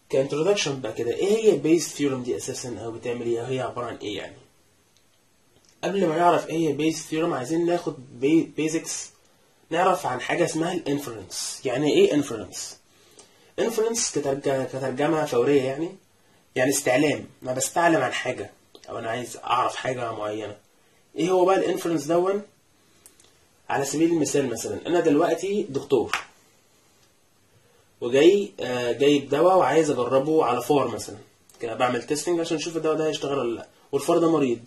كانترودكشن بقى كده ايه هي بيز ثيورم دي اساسا او بتعمل ايه هي عباره عن ايه يعني قبل ما نعرف ايه هي بيز ثيورم عايزين ناخد بيزكس نعرف عن حاجه اسمها الانفرنس يعني ايه انفرنس انفرنس كترجمه فوريه يعني يعني استعلام ما بستعلم عن حاجه او انا عايز اعرف حاجه معينه ايه هو بقى الانفرنس دون على سبيل المثال مثلا انا دلوقتي دكتور وجاي آه، جايب دواء وعايز اجربه على فار مثلا كده بعمل تيستنج عشان اشوف الدواء ده هيشتغل ولا لا والفار ده مريض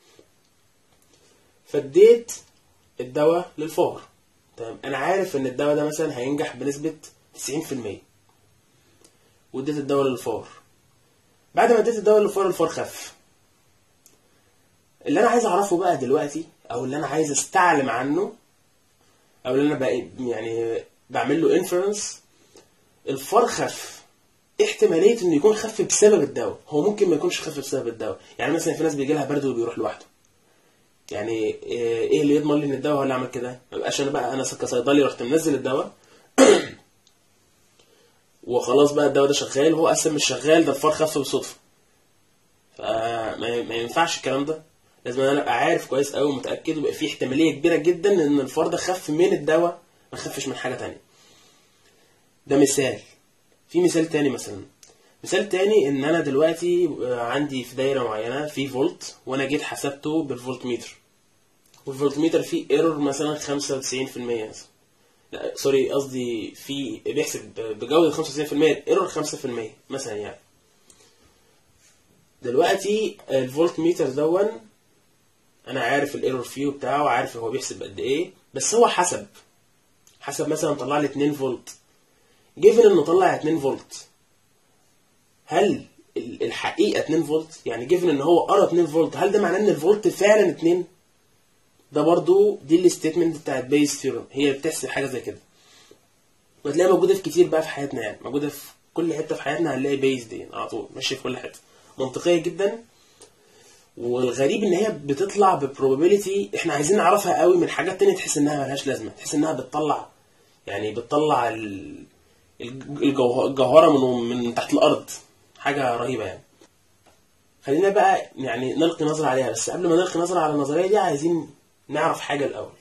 فاديت الدواء للفار تمام انا عارف ان الدواء ده مثلا هينجح بنسبه 90% واديت الدواء للفار بعد ما اديت الدواء للفار الفار خف اللي انا عايز اعرفه بقى دلوقتي او اللي انا عايز استعلم عنه او اللي انا بقى يعني بعمل له انفرنس الفار خف احتماليه انه يكون خف بسبب الدواء هو ممكن ما يكونش خف بسبب الدواء يعني مثلا في ناس بيجي لها برد وبيروح لوحده يعني ايه اللي يضمن لي ان الدواء هو اللي عمل كده ما بقاش انا بقى انا كصيدلي رحت منزل الدواء وخلاص بقى الدواء ده شغال وهو اصلا مش شغال ده الفار خف بالصدفه فما ما ينفعش الكلام ده لازم انا ابقى عارف كويس قوي ومتاكد ويبقى في احتماليه كبيره جدا ان الفار ده خف من الدواء ما خفش من حاجه تانية ده مثال في مثال تاني مثلا مثال تاني ان انا دلوقتي عندي في دايره معينه في فولت وانا جيت حسبته بالفولت متر والفولت متر فيه ايرور مثلا 95% مثلا لا سوري قصدي في بيحسب بجوده 95% ايرور 5% مثلا يعني دلوقتي الفولت ميتر دون انا عارف الايرور فيه بتاعه عارف هو بيحسب قد ايه بس هو حسب حسب مثلا طلع لي 2 فولت جيفن انه طلع 2 فولت هل الحقيقه 2 فولت يعني جيفن ان هو قرا 2 فولت هل ده معناه ان الفولت فعلا 2 ده برضو دي الستيتمنت بتاعت بيز ثيورم هي بتحسب حاجه زي كده وتلاقيها موجوده في كتير بقى في حياتنا يعني موجوده في كل حته في حياتنا هنلاقي بيز دي على طول ماشيه في كل حته منطقيه جدا والغريب ان هي بتطلع ببروبابيلتي احنا عايزين نعرفها قوي من حاجات تانية تحس انها ملهاش لازمه تحس انها بتطلع يعني بتطلع ال- الجوه- الجوهره من من تحت الارض حاجه رهيبه يعني خلينا بقى يعني نلقي نظرة عليها بس قبل ما نلقي نظرة على النظرية دي عايزين نعرف حاجة الأول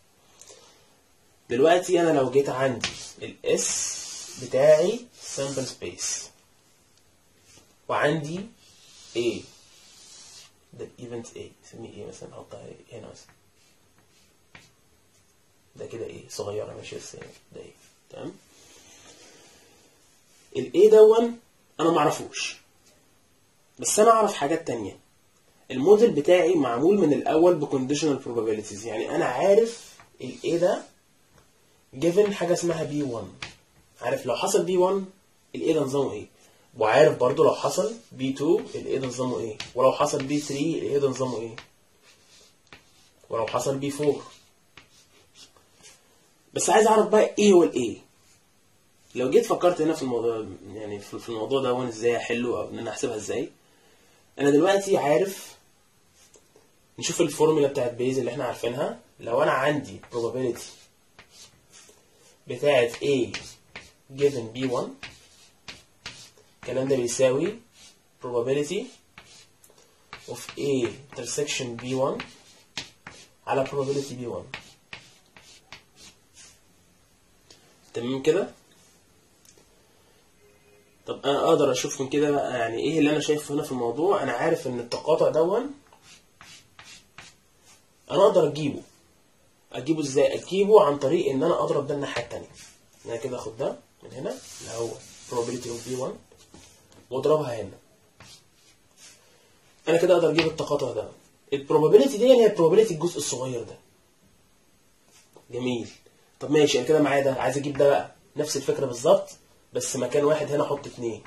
دلوقتي أنا لو جيت عندي الاس بتاعي sample space وعندي A ده الايفنت A سميه ايه مثلا احطها هنا مثلا ده كده ايه صغيرة ماشي بس ده ايه تمام الايه دون انا معرفوش بس انا اعرف حاجات تانية الموديل بتاعي معمول من الاول بكونديشنال probabilities يعني انا عارف الايه ده given حاجه اسمها بي 1 عارف لو حصل بي 1 الايه ده نظامه ايه وعارف برضو لو حصل بي 2 الايه ده نظامه ايه ولو حصل بي 3 الايه ده نظامه ايه ولو حصل بي 4 بس عايز اعرف بقى ايه هو الايه لو جيت فكرت هنا في الموضوع يعني في في الموضوع ده وانا ازاي احله او ان انا احسبها ازاي انا دلوقتي عارف نشوف الفورمولا بتاعت بيز اللي احنا عارفينها لو انا عندي probability بتاعت A given B1 الكلام ده بيساوي probability of A intersection B1 على probability B1 تمام كده طب انا اقدر اشوف من كده بقى يعني ايه اللي انا شايفه هنا في الموضوع انا عارف ان التقاطع دون انا اقدر اجيبه اجيبه ازاي اجيبه عن طريق ان انا اضرب ده الناحيه التانية انا كده اخد ده من هنا اللي هو probability of V1 واضربها هنا انا كده اقدر اجيب التقاطع ده البروبابيلتي دي هي probability الجزء الصغير ده جميل طب ماشي انا كده معايا ده عايز اجيب ده بقى نفس الفكره بالظبط بس مكان واحد هنا احط اتنين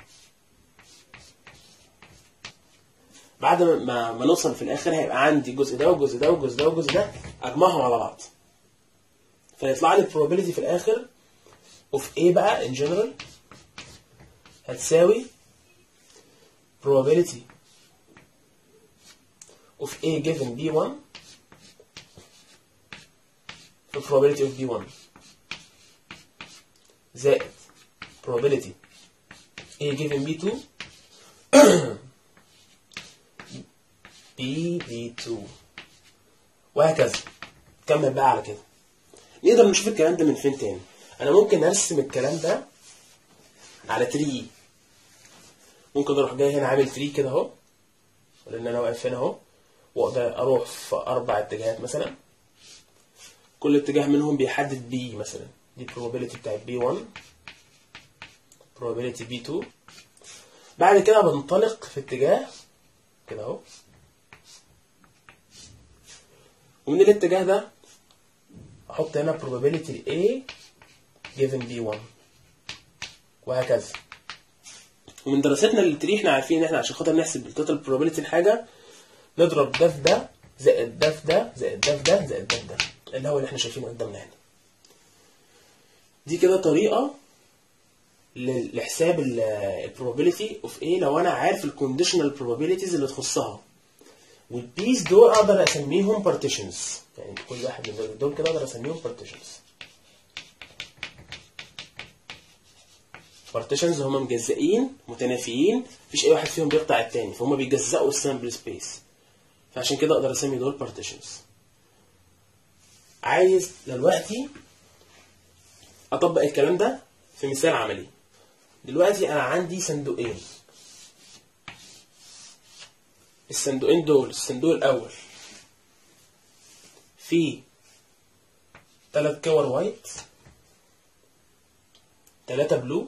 بعد ما ما ما نوصل في الاخر هيبقى عندي الجزء ده والجزء ده والجزء ده والجزء ده اجمعهم على بعض فيطلع لي probability في الاخر of A بقى in general هتساوي probability of A given B1 في probability of B1 زائد probability A given B2 B B2 وهكذا كمل بقى على كده نقدر نشوف الكلام ده من فين تاني انا ممكن ارسم الكلام ده على تري ممكن اروح جاي هنا عامل تري كده اهو لان انا واقف هنا اهو واقدر اروح في اربع اتجاهات مثلا كل اتجاه منهم بيحدد بي مثلا دي probability بتاعت B1 probability B2 بعد كده بنطلق في اتجاه كده اهو ومن الاتجاه ده احط هنا probability A given B1 وهكذا ومن دراستنا للتري احنا عارفين ان احنا عشان خاطر نحسب التوتال probability الحاجه نضرب ده في ده زائد ده في ده زائد ده في ده زائد ده في ده اللي هو اللي احنا شايفينه قدامنا هنا دي كده طريقه ل- لحساب ال probability اوف ايه لو انا عارف الكونديشنال probabilities اللي تخصها والبيس دول اقدر اسميهم partitions يعني كل واحد من دول- دول كده اقدر اسميهم partitions partitions هم مجزئين متنافيين مفيش اي واحد فيهم بيقطع التاني فهم بيجزئوا السامبل سبيس فعشان كده اقدر اسمي دول partitions عايز دلوقتي اطبق الكلام ده في مثال عملي دلوقتي انا عندي صندوقين الصندوقين دول الصندوق الاول فيه ثلاث كور وايت ثلاثة بلو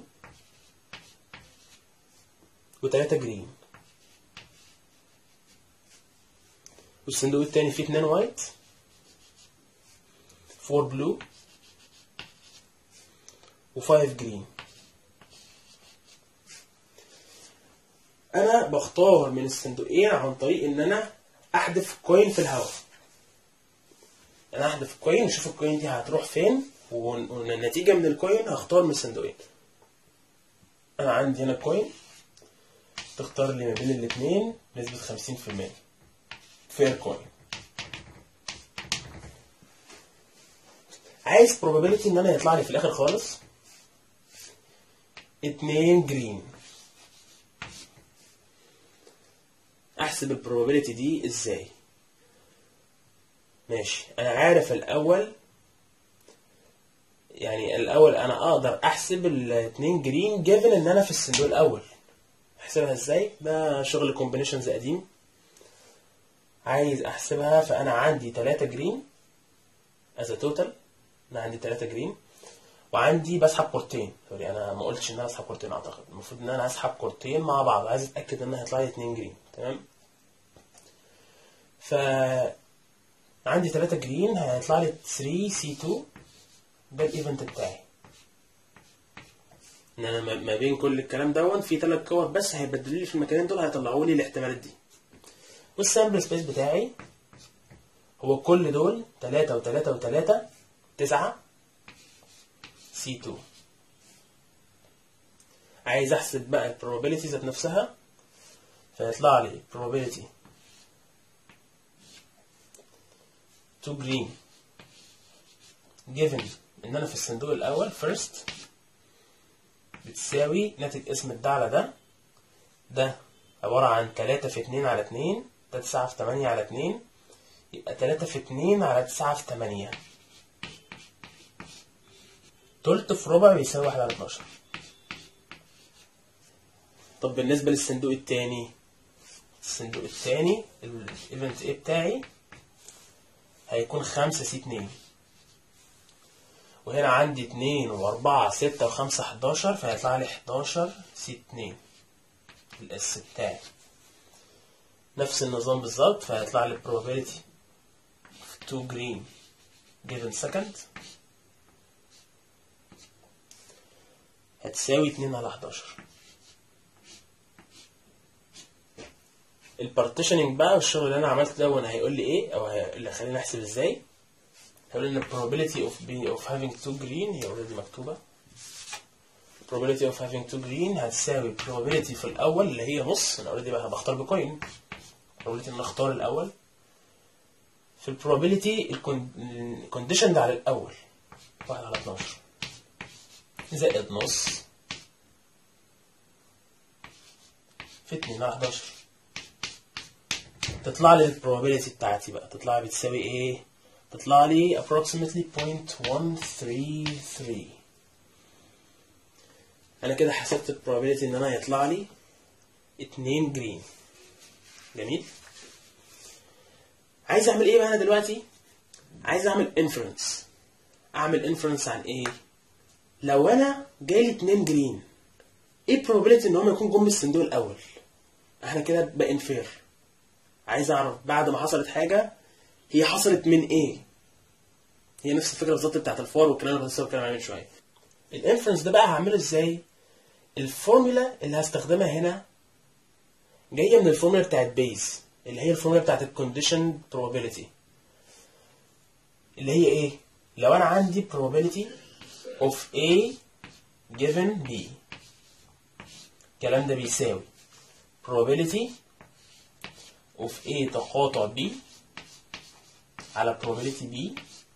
وثلاثة جرين والصندوق التاني فيه اتنين وايت فور بلو وفايف جرين انا بختار من الصندوقين عن طريق ان انا احذف كوين في الهواء انا احذف كوين واشوف الكوين دي هتروح فين ون- والنتيجة من الكوين هختار من الصندوقين انا عندي هنا كوين تختار لي ما بين الاثنين نسبة 50% فير كوين عايز probability ان انا يطلع لي في الاخر خالص اتنين جرين احسب البروبابيلتي دي ازاي ماشي انا عارف الاول يعني الاول انا اقدر احسب الاتنين جرين جيفن ان انا في الصندوق الاول احسبها ازاي ده شغل كومبينيشنز قديم عايز احسبها فانا عندي 3 جرين از توتال انا عندي 3 جرين وعندي بسحب كورتين سوري انا ما قلتش ان انا اسحب كورتين اعتقد المفروض ان انا اسحب كورتين مع بعض عايز اتاكد ان هيطلع لي 2 جرين تمام ف عندي 3 جرين هيطلع لي 3 سي 2 ده الايفنت بتاعي ان انا ما- ما بين كل الكلام دون في ثلاث كور بس هيبدلوا لي في المكانين دول هيطلعوا لي الاحتمالات دي والسامبل سبيس بتاعي هو كل دول 3 و3 و3 9 سي 2 عايز احسب بقى البروبابيلتي ذات نفسها فيطلع لي probability to green given ان انا في الصندوق الاول first بتساوي ناتج اسم ده على ده ده عبارة عن 3 في 2 على 2 ده 9 في 8 على 2 يبقى 3 في 2 على 9 في 8 تلت في ربع بيساوي 1 على 12 طب بالنسبة للصندوق التاني الصندوق التاني الايفنت ايه بتاعي هيكون 5 سي 2 وهنا عندي 2 و4 6 و5 11 فهيطلع لي 11 سي 2 الاس بتاعي نفس النظام بالظبط فهيطلع لي probability of 2 green given second هتساوي 2 على 11 البارتيشننج بقى والشغل اللي انا عملته ده وانا هيقول لي ايه او هي- اللي خليني احسب ازاي هيقول ان probability of being of having two green هي already مكتوبة probability of having two green هتساوي probability في الاول اللي هي نص انا already بقى بختار بكوين probability ان اختار الاول في البروبابيلتي الكونديشن ده على الاول 1 على 12 زائد نص في 2 على 11 تطلع لي البروبابيلتي بتاعتي بقى تطلع لي بتساوي ايه تطلع لي approximately 0.133 انا كده حسبت البروبابيلتي ان انا يطلع لي 2 جرين جميل عايز اعمل ايه بقى انا دلوقتي عايز اعمل انفرنس اعمل انفرنس عن ايه لو انا جالي 2 جرين ايه البروبابيلتي ان هم يكون جم من الصندوق الاول احنا كده بانفير عايز اعرف بعد ما حصلت حاجه هي حصلت من ايه هي نفس الفكره بالظبط بتاعت الفار والكلام اللي كنت بتكلم عليه من شويه الانفرنس ده بقى هعمله ازاي الفورمولا اللي هستخدمها هنا جايه من الفورمولا بتاعت بيز اللي هي الفورمولا بتاعت الكونديشن probability اللي هي ايه لو انا عندي probability of A given B الكلام ده بيساوي probability of A تقاطع B على probability B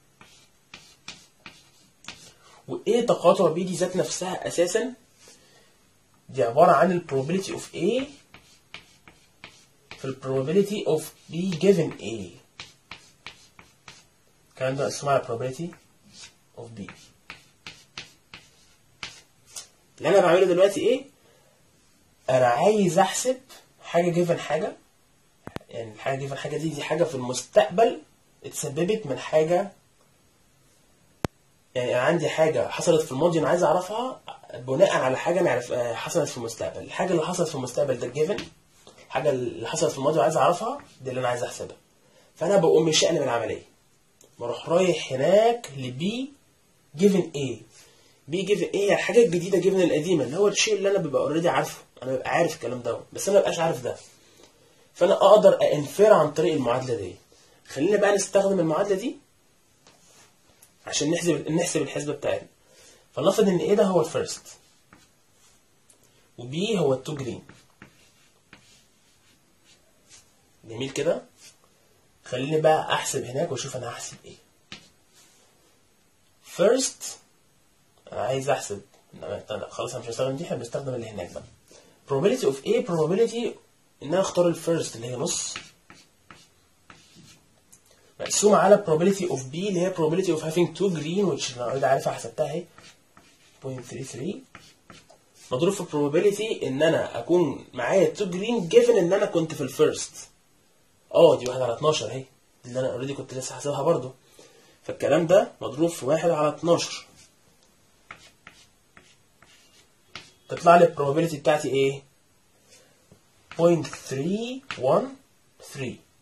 و A تقاطع B دي ذات نفسها أساسا دي عبارة عن ال probability of A في ال probability of B given A الكلام ده اسمها probability of B اللي أنا بعمله دلوقتي إيه؟ أنا عايز أحسب حاجة given حاجة يعني الحاجة given حاجة دي دي حاجة في المستقبل اتسببت من حاجة يعني أنا عندي حاجة حصلت في الماضي أنا عايز أعرفها بناء على حاجة أنا عارف حصلت في المستقبل الحاجة اللي حصلت في المستقبل ده given الحاجة اللي حصلت في الماضي وعايز أعرفها دي اللي أنا عايز أحسبها فأنا بقوم مش من العملية بروح رايح هناك لبي جيفن ايه بي جيفن ايه الحاجة الجديدة جيفن القديمة اللي هو الشيء اللي أنا ببقى اوريدي عارفه أنا ببقى عارف الكلام ده بس أنا مبقاش عارف ده فأنا أقدر أنفر عن طريق المعادلة دي خلينا بقى نستخدم المعادلة دي عشان نحسب نحسب الحسبة بتاعتنا فلنفرض إن ايه ده هو الفيرست وبي هو التو جرين جميل كده خليني بقى احسب هناك واشوف انا هحسب ايه first انا عايز احسب خلاص انا مش هستخدم دي احنا بنستخدم اللي هناك بقى probability of A probability ان انا اختار الفيرست اللي هي نص مقسومة على probability of B اللي هي probability of having two green which انا اوريدي عارفها حسبتها اهي 0.33 مضروب في probability ان انا اكون معايا two green given ان انا كنت في الفيرست اه دي واحد على 12 اهي دي اللي انا اوريدي كنت لسه حاسبها برضو فالكلام ده مضروب في واحد على 12 تطلع لي البروبابيلتي بتاعتي ايه 0.313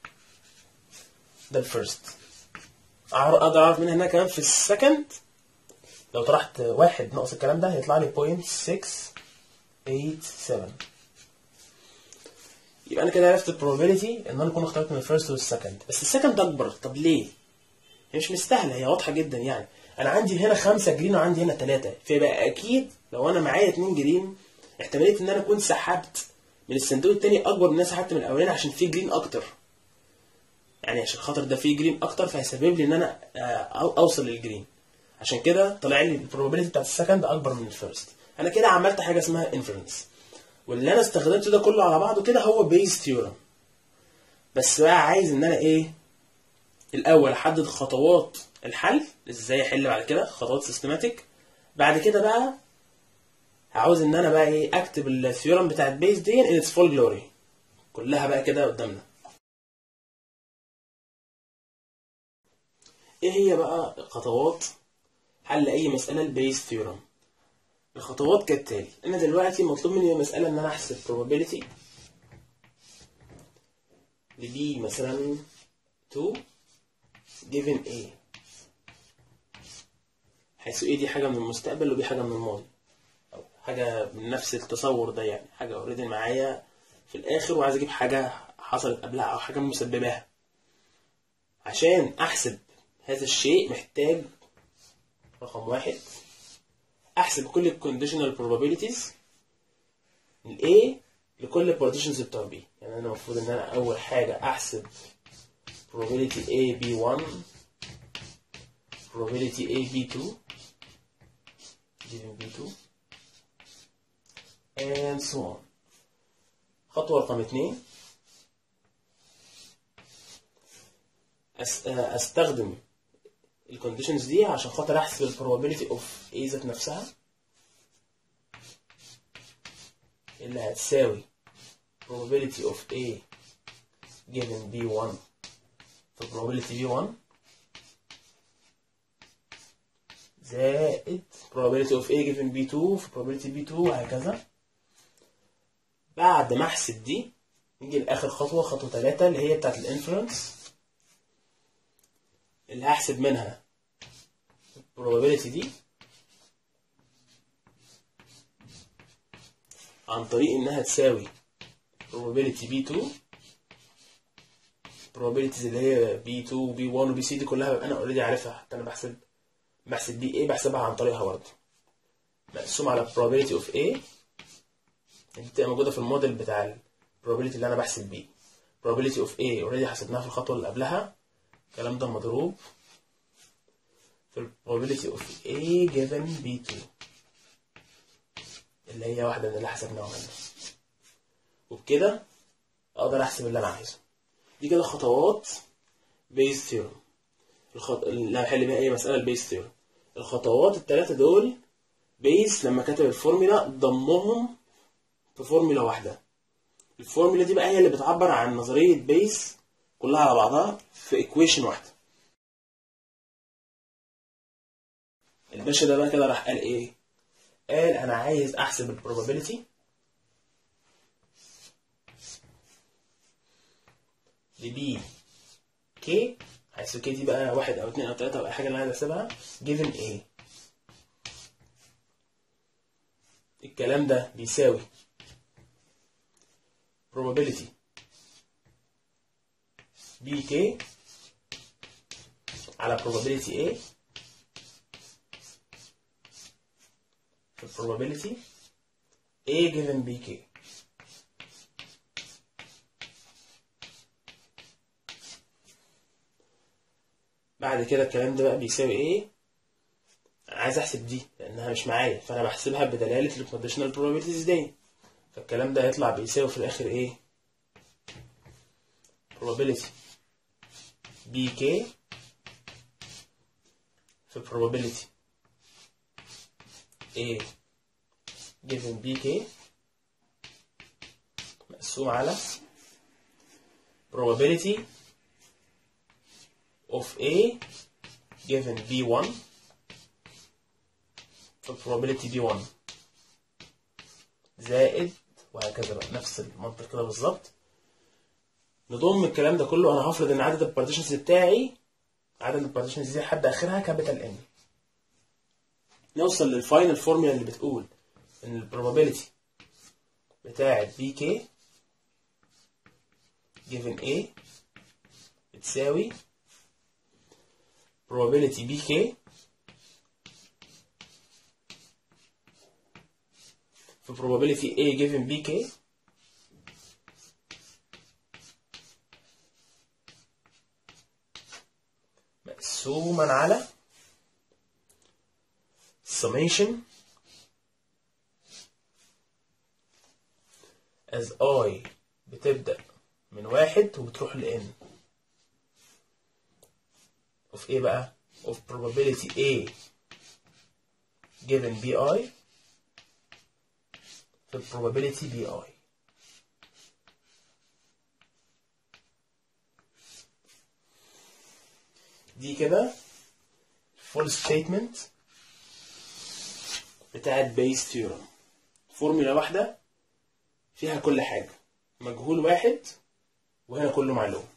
ده الفيرست اقدر اعرف منها هنا كمان في السكند لو طرحت واحد ناقص الكلام ده هيطلع لي 0.687 يبقى انا كده عرفت البروبابيلتي ان انا اكون اخترت من الفيرست والسكند بس السكند اكبر طب ليه هي مش مستاهله هي واضحه جدا يعني انا عندي هنا خمسة جرين وعندي هنا ثلاثة فيبقى اكيد لو انا معايا اتنين جرين احتماليه ان انا اكون سحبت من الصندوق التاني اكبر من ان انا سحبت من الاولاني عشان فيه جرين اكتر يعني عشان خاطر ده فيه جرين اكتر فهيسبب لي ان انا اوصل للجرين عشان كده طلع لي البروبابيلتي بتاعت السكند اكبر من الفيرست انا كده عملت حاجه اسمها انفرنس واللي انا استخدمته ده كله على بعضه كده هو بيز ثيورم بس بقى عايز ان انا ايه الاول احدد خطوات الحل ازاي احل بعد كده خطوات سيستماتيك بعد كده بقى عاوز ان انا بقى ايه اكتب الثيورم بتاعت بيز دي ان اتس فول جلوري كلها بقى كده قدامنا ايه هي بقى خطوات حل اي مساله البيز ثيورم الخطوات كالتالي انا دلوقتي مطلوب مني مساله ان انا احسب probability لبي مثلا 2 given A حيث A دي حاجه من المستقبل وبي حاجه من الماضي او حاجه من نفس التصور ده يعني حاجه اوريدي معايا في الاخر وعايز اجيب حاجه حصلت قبلها او حاجه مسبباها عشان احسب هذا الشيء محتاج رقم واحد احسب كل الكونديشنال probabilities من A لكل البارتيشنز بتوع B يعني انا المفروض ان انا اول حاجه احسب probability A B1 probability A B2 given B2 and so on خطوة رقم اتنين أس... آه، استخدم الكونديشنز دي عشان خاطر احسب البروبابيلتي اوف A ذات نفسها اللي هتساوي probability of A given B1 في probability B1 زائد probability of A given B2 في probability B2 وهكذا بعد ما احسب دي نيجي لاخر خطوه خطوه 3 اللي هي بتاعت الانفلونس اللي هحسب منها probability دي عن طريق انها تساوي probability B2 probabilities اللي هي B2 B1 و BC دي كلها ببقى انا اوريدي عارفها حتى انا بحسب بحسب دي ايه بحسبها عن طريقها برضه مقسوم على probability of A دي بتبقى موجودة في الموديل بتاع ال probability اللي انا بحسب بيه probability of A اوريدي حسبناها في الخطوة اللي قبلها الكلام ده مضروب في ال probability of A given B2 اللي هي واحدة من اللي حسبناها منه وبكده اقدر احسب اللي انا عايزه دي كده خطوات بيز ثيورم الخط... اللي هحل بيها اي مسألة البيز ثيورم الخطوات الثلاثة دول بيز لما كتب الفورمولا ضمهم في فورمولا واحدة الفورمولا دي بقى هي اللي بتعبر عن نظرية بيز كلها على بعضها في ايكويشن واحدة الباشا ده بقى كده راح قال ايه قال انا عايز احسب البروبابيلتي لبي كي حيث كي دي بقى واحد او اتنين او تلاتة او اي حاجة اللي انا بحسبها given a الكلام ده بيساوي probability bk على probability a في probability a given bk بعد كده الكلام ده بقى بيساوي ايه انا عايز احسب دي لانها مش معايا فانا بحسبها بدلاله الكونديشنال probabilities دي فالكلام ده هيطلع بيساوي في الاخر ايه probability bk في probability a given bk مقسوم على probability of a given b1 في probability b1 زائد وهكذا بقى نفس المنطق كده بالظبط نضم الكلام ده كله انا هفرض ان عدد البارتيشنز بتاعي عدد البارتيشنز دي لحد اخرها كابيتال ان نوصل للفاينل فورمولا اللي بتقول ان البروبابيلتي بتاعت بي كي given a بتساوي probability bk في probability a given bk مقسوما على summation as i بتبدأ من واحد وبتروح ل n of ايه بقى of probability a given bi في probability bi دي كده full statement بتاعت بيس ثيورم فورمولا واحدة فيها كل حاجة مجهول واحد وهنا كله معلوم